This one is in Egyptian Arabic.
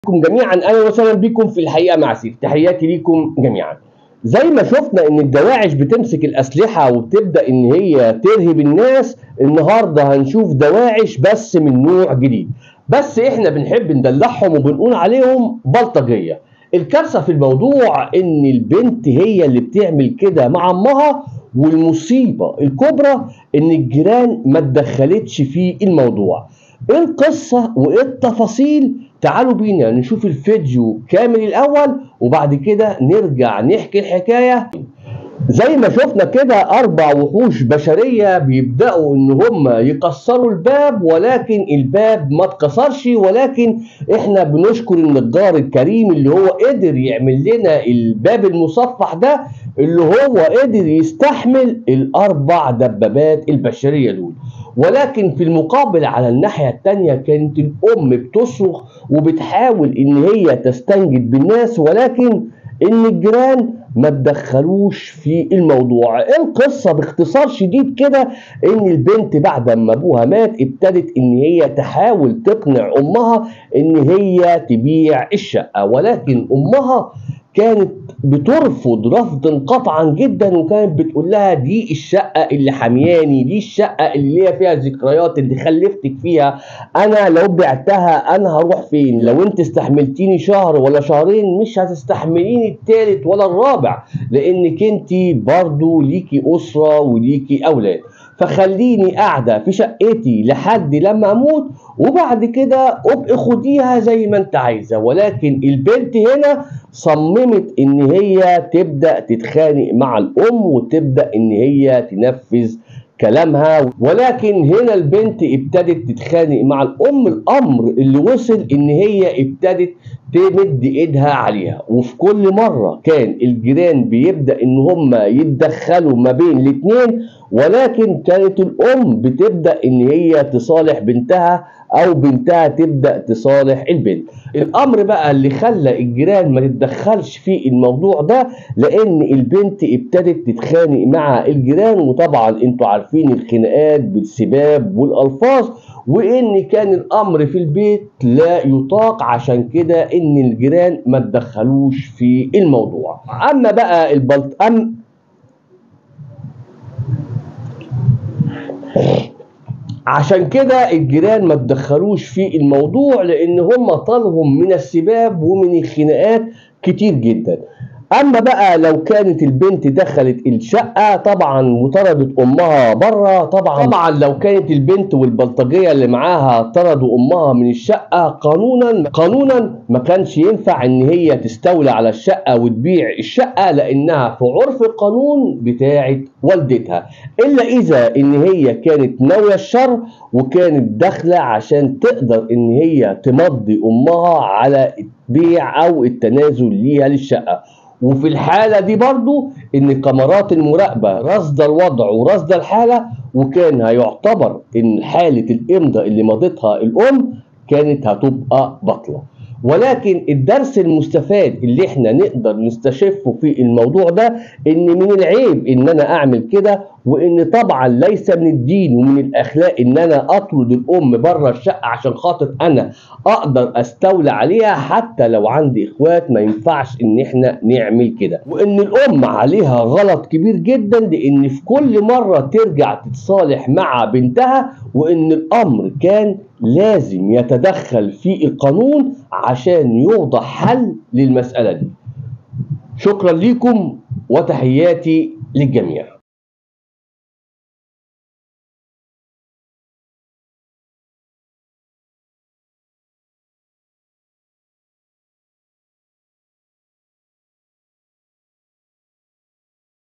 بكم جميعا اهلا وسهلا بكم في الحقيقه مع سيف تحياتي ليكم جميعا زي ما شفنا ان الدواعش بتمسك الاسلحه وبتبدا ان هي ترهب الناس النهارده هنشوف دواعش بس من نوع جديد بس احنا بنحب ندلعهم وبنقول عليهم بلطجيه الكارثه في الموضوع ان البنت هي اللي بتعمل كده مع امها والمصيبه الكبرى ان الجيران ما اتدخلتش في الموضوع ايه القصه وايه التفاصيل تعالوا بينا نشوف الفيديو كامل الاول وبعد كده نرجع نحكي الحكايه زي ما شفنا كده اربع وحوش بشريه بيبداوا ان هم يكسروا الباب ولكن الباب ما اتكسرش ولكن احنا بنشكر النجار الكريم اللي هو قدر يعمل لنا الباب المصفح ده اللي هو قدر يستحمل الاربع دبابات البشريه دول ولكن في المقابل على الناحية التانية كانت الأم بتصرخ وبتحاول إن هي تستنجد بالناس ولكن إن الجيران ما تدخلوش في الموضوع القصة باختصار شديد كده ان البنت بعد ما ابوها مات ابتدت ان هي تحاول تقنع امها ان هي تبيع الشقة ولكن امها كانت بترفض رفضا قطعا جدا وكانت بتقول لها دي الشقه اللي حمياني دي الشقه اللي ليا فيها ذكريات اللي خلفتك فيها انا لو بعتها انا هروح فين لو انت استحملتيني شهر ولا شهرين مش هتستحمليني التالت ولا الرابع لانك انت برضو ليكي اسره وليكي اولاد فخليني قاعده في شقتي لحد لما اموت وبعد كده ابقي خديها زي ما انت عايزه ولكن البنت هنا صممت ان هي تبدا تتخانق مع الام وتبدا ان هي تنفذ كلامها ولكن هنا البنت ابتدت تتخانق مع الام الامر اللي وصل ان هي ابتدت تمد ايدها عليها وفي كل مره كان الجيران بيبدا ان هم يتدخلوا ما بين الاثنين ولكن كانت الام بتبدا ان هي تصالح بنتها او بنتها تبدا تصالح البنت الامر بقى اللي خلى الجيران ما تتدخلش في الموضوع ده لان البنت ابتدت تتخانق مع الجيران وطبعا انتوا عارفين الخناقات بالسباب والالفاظ وان كان الامر في البيت لا يطاق عشان كده ان الجيران ما تدخلوش في الموضوع اما بقى البلط أم عشان كده الجيران ما تدخلوش في الموضوع لان هم طالهم من السباب ومن الخناقات كتير جدا اما بقى لو كانت البنت دخلت الشقه طبعا وطردت امها بره طبعا طبعا لو كانت البنت والبلطجيه اللي معاها طردوا امها من الشقه قانونا قانونا ما كانش ينفع ان هي تستولى على الشقه وتبيع الشقه لانها في عرف القانون بتاعه والدتها الا اذا ان هي كانت ناويه الشر وكانت داخله عشان تقدر ان هي تمضي امها على البيع او التنازل ليها للشقه وفي الحالة دي برضو ان كاميرات المراقبة رصد الوضع ورصد الحالة وكان هيعتبر ان حالة الامضاء اللي مضتها الام كانت هتبقى بطلة ولكن الدرس المستفاد اللي احنا نقدر نستشفه في الموضوع ده ان من العيب ان انا اعمل كده وان طبعا ليس من الدين ومن الاخلاق ان انا اطرد الام بره الشقه عشان خاطر انا اقدر استولى عليها حتى لو عندي اخوات ما ينفعش ان احنا نعمل كده وان الام عليها غلط كبير جدا لان في كل مره ترجع تتصالح مع بنتها وان الامر كان لازم يتدخل في القانون عشان يوضع حل للمساله دي شكرا لكم وتحياتي للجميع